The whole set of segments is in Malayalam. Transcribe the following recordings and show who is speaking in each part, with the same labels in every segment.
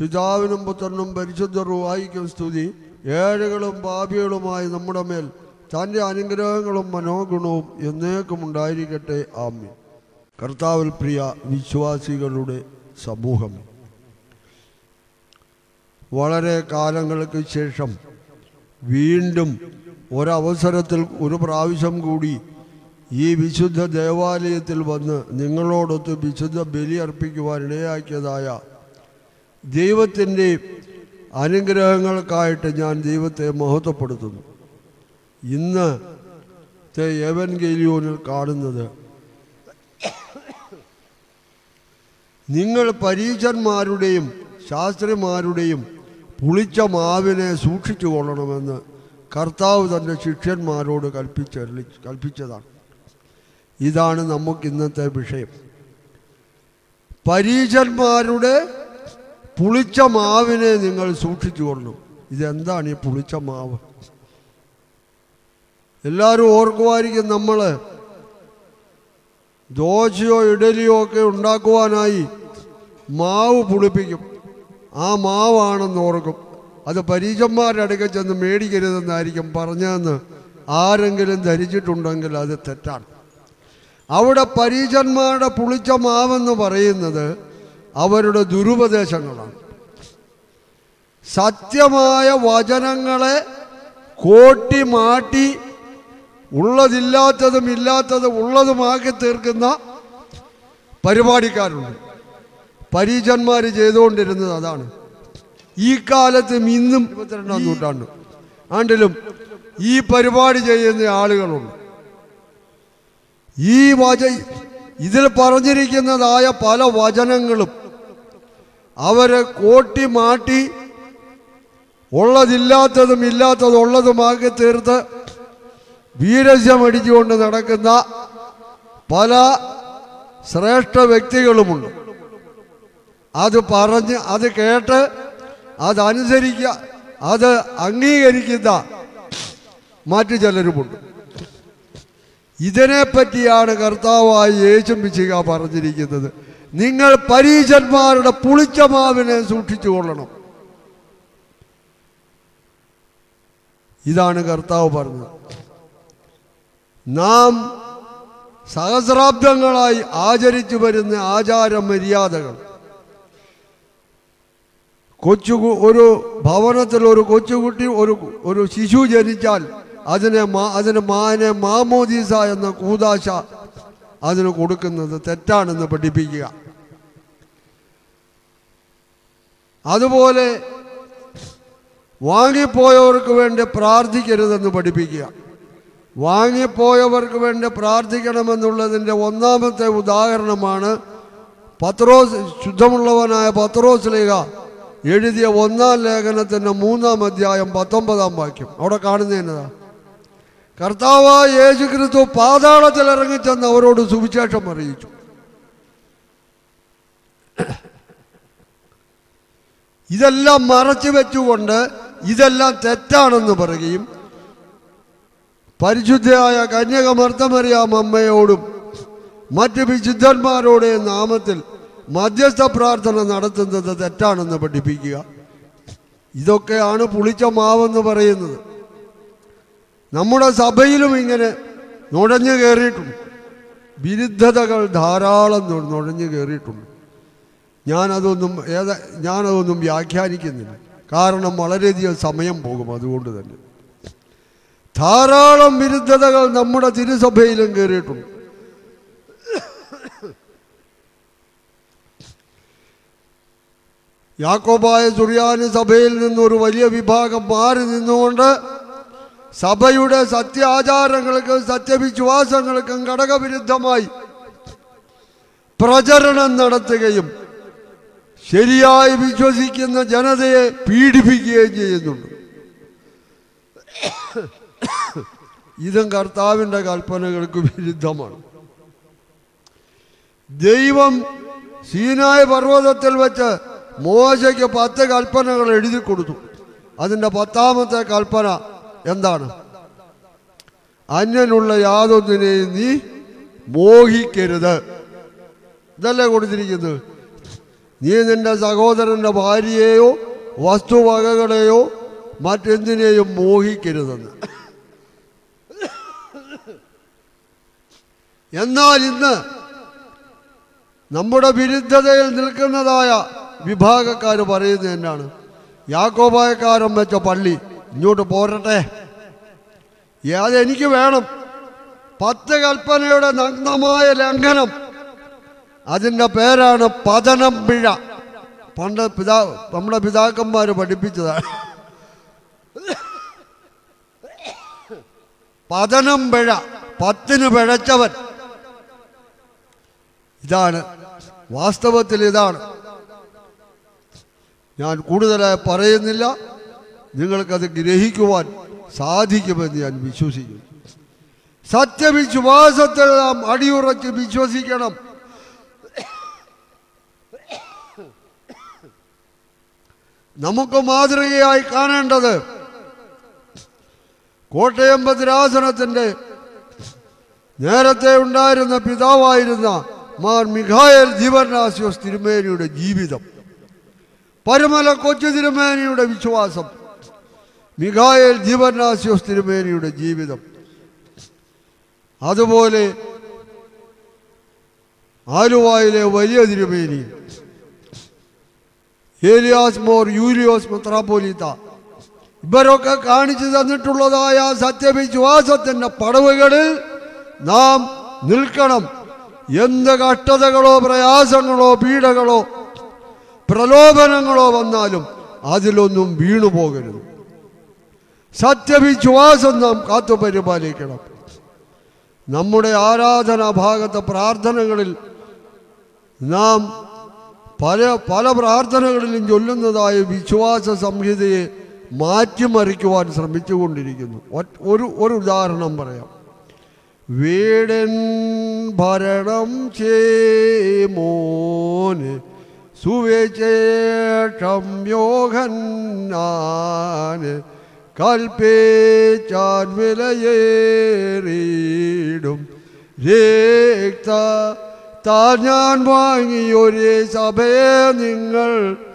Speaker 1: പിതാവിനും പുത്രനും പരിശുദ്ധ റുവായിക്കും സ്തുതി ഏഴുകളും പാപികളുമായി നമ്മുടെ മേൽ തൻ്റെ അനുഗ്രഹങ്ങളും മനോഗുണവും എന്നേക്കും ഉണ്ടായിരിക്കട്ടെ ആമ്യ കർത്താവിൽ പ്രിയ വിശ്വാസികളുടെ സമൂഹം വളരെ കാലങ്ങൾക്ക് ശേഷം വീണ്ടും ഒരവസരത്തിൽ ഒരു പ്രാവശ്യം കൂടി ഈ വിശുദ്ധ ദേവാലയത്തിൽ വന്ന് നിങ്ങളോടൊത്ത് വിശുദ്ധ ബലി അർപ്പിക്കുവാൻ ഇടയാക്കിയതായ ദൈവത്തിൻ്റെ അനുഗ്രഹങ്ങൾക്കായിട്ട് ഞാൻ ദൈവത്തെ മഹത്വപ്പെടുത്തുന്നു ഇന്ന് എവൻഗേലിയോനിൽ കാണുന്നത് നിങ്ങൾ പരീക്ഷന്മാരുടെയും ശാസ്ത്രിമാരുടെയും പുളിച്ച മാവിനെ സൂക്ഷിച്ചു കൊള്ളണമെന്ന് കർത്താവ് തൻ്റെ ശിഷ്യന്മാരോട് കൽപ്പിച്ച കൽപ്പിച്ചതാണ് ഇതാണ് നമുക്ക് ഇന്നത്തെ വിഷയം പരീക്ഷന്മാരുടെ പുളിച്ച മാവിനെ നിങ്ങൾ സൂക്ഷിച്ചു കൊള്ളണം ഇതെന്താണ് ഈ പുളിച്ച മാവ് എല്ലാവരും ഓർക്കുമായിരിക്കും നമ്മൾ ദോശയോ ഇഡലിയോ ഒക്കെ ഉണ്ടാക്കുവാനായി മാവ് പുളിപ്പിക്കും ആ മാവാണെന്ന് ഓർക്കും അത് പരീക്ഷന്മാരുടെ അടുക്കൽ ചെന്ന് മേടിക്കരുതെന്നായിരിക്കും പറഞ്ഞതെന്ന് ആരെങ്കിലും ധരിച്ചിട്ടുണ്ടെങ്കിൽ അത് തെറ്റാണ് അവിടെ പരീക്ഷന്മാരുടെ പുളിച്ച മാവെന്ന് പറയുന്നത് അവരുടെ ദുരുപദേശങ്ങളാണ് സത്യമായ വചനങ്ങളെ കോട്ടി മാറ്റി ഉള്ളതില്ലാത്തതും ഇല്ലാത്തതും ഉള്ളതുമാക്കി തീർക്കുന്ന പരിപാടിക്കാരുണ്ട് പരീക്ഷന്മാർ ചെയ്തുകൊണ്ടിരുന്നത് അതാണ് ഈ കാലത്തും ഇന്നും ഇരുപത്തിരണ്ടാം നൂറ്റാണ്ട് ആണ്ടിലും ഈ പരിപാടി ചെയ്യുന്ന ആളുകളുണ്ട് ഈ വച ഇതിൽ പറഞ്ഞിരിക്കുന്നതായ പല വചനങ്ങളും അവരെ കോട്ടി മാറ്റി ഉള്ളതില്ലാത്തതും ഇല്ലാത്തതും ഉള്ളതുമാക്കി തീർത്ത് വീരസ്യമടിച്ചുകൊണ്ട് നടക്കുന്ന പല ശ്രേഷ്ഠ വ്യക്തികളുമുണ്ട് അത് പറഞ്ഞ് അത് കേട്ട് അതനുസരിക്ക അത് അംഗീകരിക്കുന്ന മറ്റു ചിലരുമുണ്ട് ഇതിനെപ്പറ്റിയാണ് കർത്താവായി യേശും പിശിക പറഞ്ഞിരിക്കുന്നത് നിങ്ങൾ പരീശന്മാരുടെ പുളിച്ച മാവിനെ സൂക്ഷിച്ചു കൊള്ളണം ഇതാണ് കർത്താവ് പറഞ്ഞത് നാം സഹസ്രാബ്ദങ്ങളായി ആചരിച്ചു വരുന്ന ആചാര മര്യാദകൾ കൊച്ചു ഒരു ഭവനത്തിൽ ഒരു കൊച്ചുകുട്ടി ഒരു ഒരു ശിശു ജനിച്ചാൽ അതിനെ മാ അതിന് മാനെ മാമോദീസ എന്ന കൂതാശ അതിന് കൊടുക്കുന്നത് തെറ്റാണെന്ന് പഠിപ്പിക്കുക അതുപോലെ വാങ്ങിപ്പോയവർക്ക് വേണ്ടി പ്രാർത്ഥിക്കരുതെന്ന് പഠിപ്പിക്കുക വാങ്ങിപ്പോയവർക്ക് വേണ്ടി പ്രാർത്ഥിക്കണമെന്നുള്ളതിൻ്റെ ഒന്നാമത്തെ ഉദാഹരണമാണ് പത്രോസ് ശുദ്ധമുള്ളവനായ പത്രോസ് ലേഖ എഴുതിയ ഒന്നാം ലേഖനത്തിൻ്റെ മൂന്നാം അധ്യായം പത്തൊമ്പതാം വാക്യം അവിടെ കാണുന്നതിനതാ കർത്താവായ യേശു ക്രിസ്തു പാതാളത്തിൽ ഇറങ്ങിച്ചെന്ന് അവരോട് സുവിശേഷം അറിയിച്ചു ഇതെല്ലാം മറച്ചു വെച്ചുകൊണ്ട് ഇതെല്ലാം തെറ്റാണെന്ന് പറയുകയും പരിശുദ്ധയായ കന്യകമർത്തമറിയാം അമ്മയോടും മറ്റ് വിശുദ്ധന്മാരുടെ നാമത്തിൽ മധ്യസ്ഥ പ്രാർത്ഥന നടത്തുന്നത് തെറ്റാണെന്ന് പഠിപ്പിക്കുക ഇതൊക്കെയാണ് പുളിച്ച മാവെന്ന് പറയുന്നത് നമ്മുടെ സഭയിലും ഇങ്ങനെ നുഴഞ്ഞു കയറിയിട്ടുണ്ട് വിരുദ്ധതകൾ ധാരാളം നു- നുഴഞ്ഞു കയറിയിട്ടുണ്ട് ഞാനതൊന്നും ഏതാ ഞാനതൊന്നും വ്യാഖ്യാനിക്കുന്നില്ല കാരണം വളരെയധികം സമയം പോകും അതുകൊണ്ട് തന്നെ ധാരാളം വിരുദ്ധതകൾ നമ്മുടെ തിരുസഭയിലും കയറിയിട്ടുണ്ട് യാക്കോബായ സുറിയാനി സഭയിൽ നിന്നൊരു വലിയ വിഭാഗം മാറി നിന്നുകൊണ്ട് സഭയുടെ സത്യാചാരങ്ങൾക്കും സത്യവിശ്വാസങ്ങൾക്കും ഘടകവിരുദ്ധമായി പ്രചരണം നടത്തുകയും ശരിയായി വിശ്വസിക്കുന്ന ജനതയെ പീഡിപ്പിക്കുകയും ചെയ്യുന്നുണ്ട് ഇതും കർത്താവിൻ്റെ കൽപ്പനകൾക്ക് വിരുദ്ധമാണ് ദൈവം സീനായ പർവ്വതത്തിൽ വെച്ച് മോശയ്ക്ക് പത്ത് കൽപ്പനകൾ എഴുതി കൊടുത്തു അതിൻ്റെ പത്താമത്തെ കൽപ്പന എന്താണ് അന്യനുള്ള യാതൊന്നിനെയും നീ മോഹിക്കരുത് ഇതല്ലേ കൊടുത്തിരിക്കുന്നത് നീ നിന്റെ സഹോദരന്റെ ഭാര്യയെയോ വസ്തുവകകളെയോ മറ്റെന്തിനേയും മോഹിക്കരുതെന്ന് എന്നാൽ ഇന്ന് നമ്മുടെ വിരുദ്ധതയിൽ നിൽക്കുന്നതായ വിഭാഗക്കാർ പറയുന്നത് എന്നാണ് യാക്കോബായക്കാരൻ വെച്ച പള്ളി ഇങ്ങോട്ട് പോരട്ടെ ഏ, അതെനിക്ക് വേണം പത്ത് കൽപ്പനയുടെ നഗ്നമായ ലംഘനം അതിൻ്റെ പേരാണ് പതനം പിഴ പണ്ട് പിതാ നമ്മുടെ പിതാക്കന്മാർ പഠിപ്പിച്ചതാണ് പതനം പിഴ പത്തിന് പിഴച്ചവൻ ഇതാണ് വാസ്തവത്തിൽ ഇതാണ് ഞാൻ കൂടുതലായി പറയുന്നില്ല നിങ്ങൾക്കത് ഗ്രഹിക്കുവാൻ സാധിക്കുമെന്ന് ഞാൻ വിശ്വസിക്കുന്നു സത്യവിശ്വാസത്തിൽ നാം അടിയുറച്ച് വിശ്വസിക്കണം നമുക്ക് മാതൃകയായി കാണേണ്ടത് കോട്ടയം ഭദ്രാസനത്തിൻ്റെ നേരത്തെ ഉണ്ടായിരുന്ന പിതാവായിരുന്ന മാർ മിഖായൽ ജീവനാസ്യോസ് തിരുമേനിയുടെ ജീവിതം പരമല കൊച്ചു തിരുമേനിയുടെ വിശ്വാസം മിഖായൽ ജീവനാസ്യോസ് തിരുമേനിയുടെ ജീവിതം അതുപോലെ ആലുവായിലെ വലിയ തിരുമേനി ഏലിയാസ് മോർ യൂലിയോസ് മെത്രാപ്പോലീത്ത ഇവരൊക്കെ കാണിച്ചു തന്നിട്ടുള്ളതായ സത്യവിശ്വാസത്തിൻ്റെ പടവുകളിൽ നാം നിൽക്കണം എന്ത് കഷ്ടതകളോ പ്രയാസങ്ങളോ പീഡകളോ പ്രലോഭനങ്ങളോ വന്നാലും അതിലൊന്നും വീണു പോകരുത് സത്യവിശ്വാസം നാം കാത്തു പരിപാലിക്കണം നമ്മുടെ ആരാധനാ ഭാഗത്തെ പ്രാർത്ഥനകളിൽ നാം പല പല പ്രാർത്ഥനകളിലും ചൊല്ലുന്നതായ വിശ്വാസ സംഹിതയെ മാറ്റിമറിക്കുവാൻ ശ്രമിച്ചുകൊണ്ടിരിക്കുന്നു ഒറ്റ- ഒരു ഒരു ഉദാഹരണം പറയാം വീടൻ ഭരണം ചേമോന് സുവേശേഷം യോഹന്നാന് കൽപ്പിച്ചാൻ വിലയേറിയിടും രക്ത താൻ ഞാൻ വാങ്ങിയൊരേ സഭയെ നിങ്ങൾ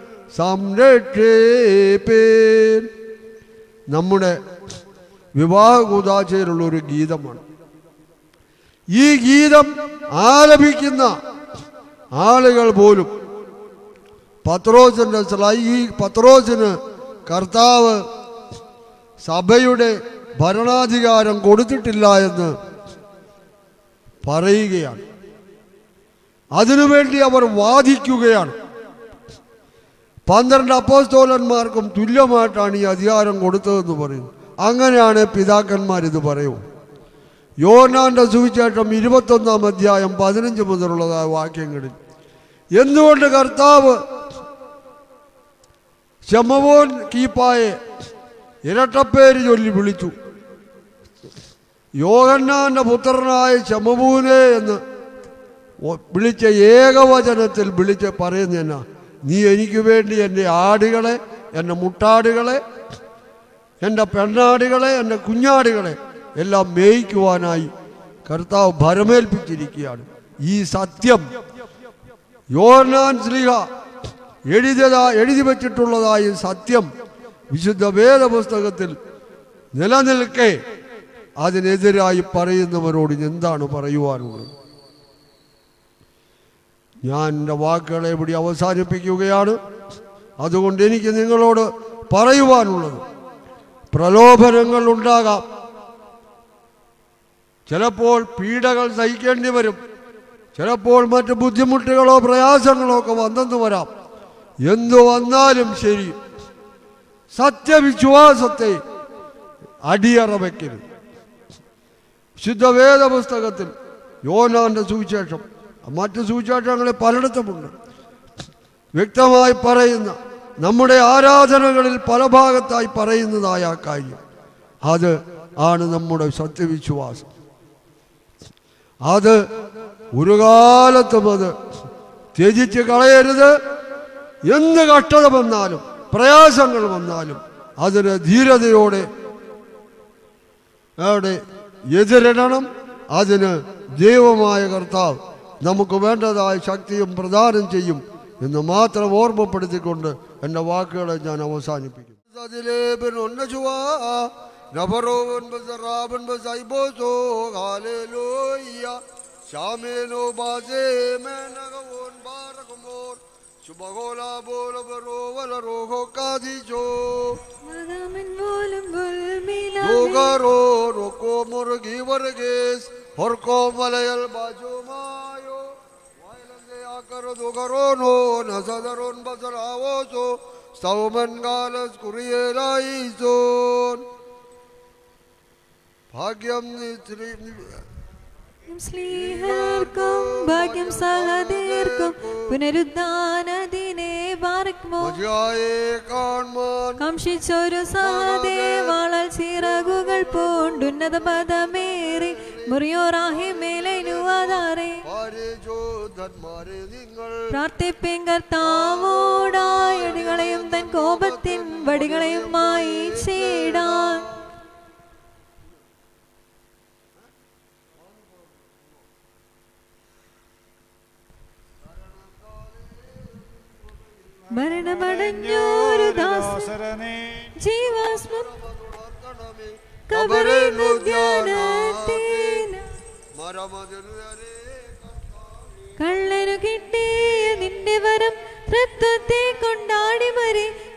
Speaker 1: സംരക്ഷിപ്പേൻ നമ്മുടെ വിവാഹ കൂതാശയിലുള്ള ഒരു ഗീതമാണ് ഈ ഗീതം ആലപിക്കുന്ന ആളുകൾ പോലും പത്രോസിൻ്റെ സ്ലൈ- ഈ പത്രോസിന് കർത്താവ് സഭയുടെ ഭരണാധികാരം കൊടുത്തിട്ടില്ല എന്ന് പറയുകയാണ് അതിനുവേണ്ടി അവർ വാദിക്കുകയാണ് പന്ത്രണ്ട് അപ്പോസ്തോലന്മാർക്കും തുല്യമായിട്ടാണ് ഈ അധികാരം കൊടുത്തതെന്ന് പറയുന്നു അങ്ങനെയാണ് പിതാക്കന്മാർ ഇത് പറയൂ യോനാന്റെ സുവിശേഷം ഇരുപത്തൊന്നാം അധ്യായം പതിനഞ്ച് മുതലുള്ളതായ വാക്യങ്ങളിൽ എന്തുകൊണ്ട് കർത്താവ് ശമവോൻ കീപ്പായെ ഇരട്ടപ്പേര് ചൊല്ലി വിളിച്ചു യോഹന്നാന്റെ പുത്രനായ ശമവൂനെ എന്ന് ഒ- വിളിച്ച ഏകവചനത്തിൽ വിളിച്ച് പറയുന്ന എന്നാ നീ എനിക്ക് വേണ്ടി എൻ്റെ ആടുകളെ എൻ്റെ മുട്ടാടുകളെ എൻ്റെ പെണ്ണാടുകളെ എൻ്റെ കുഞ്ഞാടുകളെ എല്ലാം മേയിക്കുവാനായി കർത്താവ് ഭരമേൽപ്പിച്ചിരിക്കുകയാണ് ഈ സത്യം യോർനാൻ ശ്രീഹ എഴുതിയതാ എഴുതി വച്ചിട്ടുള്ളതായ സത്യം വിശുദ്ധ വേദപുസ്തകത്തിൽ നിലനിൽക്കെ അതിനെതിരായി പറയുന്നവരോട് എന്താണ് പറയുവാനുള്ളത് ഞാൻ എൻ്റെ വാക്കുകളെ ഇവിടെ അവസാനിപ്പിക്കുകയാണ് അതുകൊണ്ട് എനിക്ക് നിങ്ങളോട് പറയുവാനുള്ളത് പ്രലോഭനങ്ങൾ ഉണ്ടാകാം ചിലപ്പോൾ പീഡകൾ സഹിക്കേണ്ടി വരും ചിലപ്പോൾ മറ്റ് ബുദ്ധിമുട്ടുകളോ പ്രയാസങ്ങളോ ഒക്കെ വന്നെന്ന് വരാം എന്തു വന്നാലും ശരി സത്യവിശ്വാസത്തെ അടിയറ വയ്ക്കരുത് ശുദ്ധവേദ പുസ്തകത്തിൽ യോനാന്റെ സുവിശേഷം മറ്റ് സുവിശേഷങ്ങളിൽ പലയിടത്തുമുണ്ട് വ്യക്തമായി പറയുന്ന നമ്മുടെ ആരാധനകളിൽ പല ഭാഗത്തായി പറയുന്നതായ ആ കാര്യം അത് ആണ് നമ്മുടെ സത്യവിശ്വാസം അത് ഒരു കാലത്തും അത് ത്യജിച്ച് കളയരുത് എന്ത് കഷ്ടത വന്നാലും പ്രയാസങ്ങൾ വന്നാലും അതിന് ധീരതയോടെ അവിടെ എതിരിടണം അതിന് ദൈവമായ കർത്താവ് നമുക്ക് വേണ്ടതായ ശക്തിയും പ്രദാനം ചെയ്യും എന്ന് മാത്രം ഓർമ്മപ്പെടുത്തിക്കൊണ്ട് എൻ്റെ വാക്കുകളെ ഞാൻ അവസാനിപ്പിക്കും അതിലേബൻ ഒന്നശുവാ നബറോവൻ ബസറാബൻ ബസൈബോസോ ഹാലേലൂയ ശാമേനോ ബാസേ മേനകവോൻ ബാരകുമോർ ശുഭഗോല ബോല ബറോ വല റോഹോ കാദിജോ
Speaker 2: മകമൻ പോലും പുൽമിലാമേ
Speaker 1: Lugaro, roko murgi varges, horko malayal bajumayo, wailande akaro dugarono, nasadaron basaravoso, sauman galas kuriyelaison. ഭാഗ്യം നിത്രി
Speaker 2: സ്ലീഹർക്കും ഭാഗ്യം സഹതീർക്കും പുനരുദ്ധാനദിനെ പാർക്കുമോ
Speaker 1: മതിയായേ കാൺമാൻ
Speaker 2: കംഷിച്ചൊരു സഹതേ വളൽ ചിറകുകൾ പൂണ്ടുന്നത പദമേറി മുറിയോറാഹി മേലനുവാതാറേ
Speaker 1: പാരിജോധന്മാരെ നിങ്ങൾ
Speaker 2: പ്രാർത്ഥിപ്പിൻ കർത്താവോടായടികളെയും തൻ കോപത്തിൻ വടികളെയും മായി ചീടാൻ മരണമടഞ്ഞോരു ദാസൻ
Speaker 3: ദാസരനെ
Speaker 2: ജീവാസ്മം
Speaker 1: വർത്തണമേ
Speaker 2: കബറിനു ധ്യാനത്തിന്
Speaker 1: മരമതിരെ
Speaker 2: കള്ളനു കിട്ടിയ നിന്റെ വരം തൃത്വത്തെ കൊണ്ടാടി മരി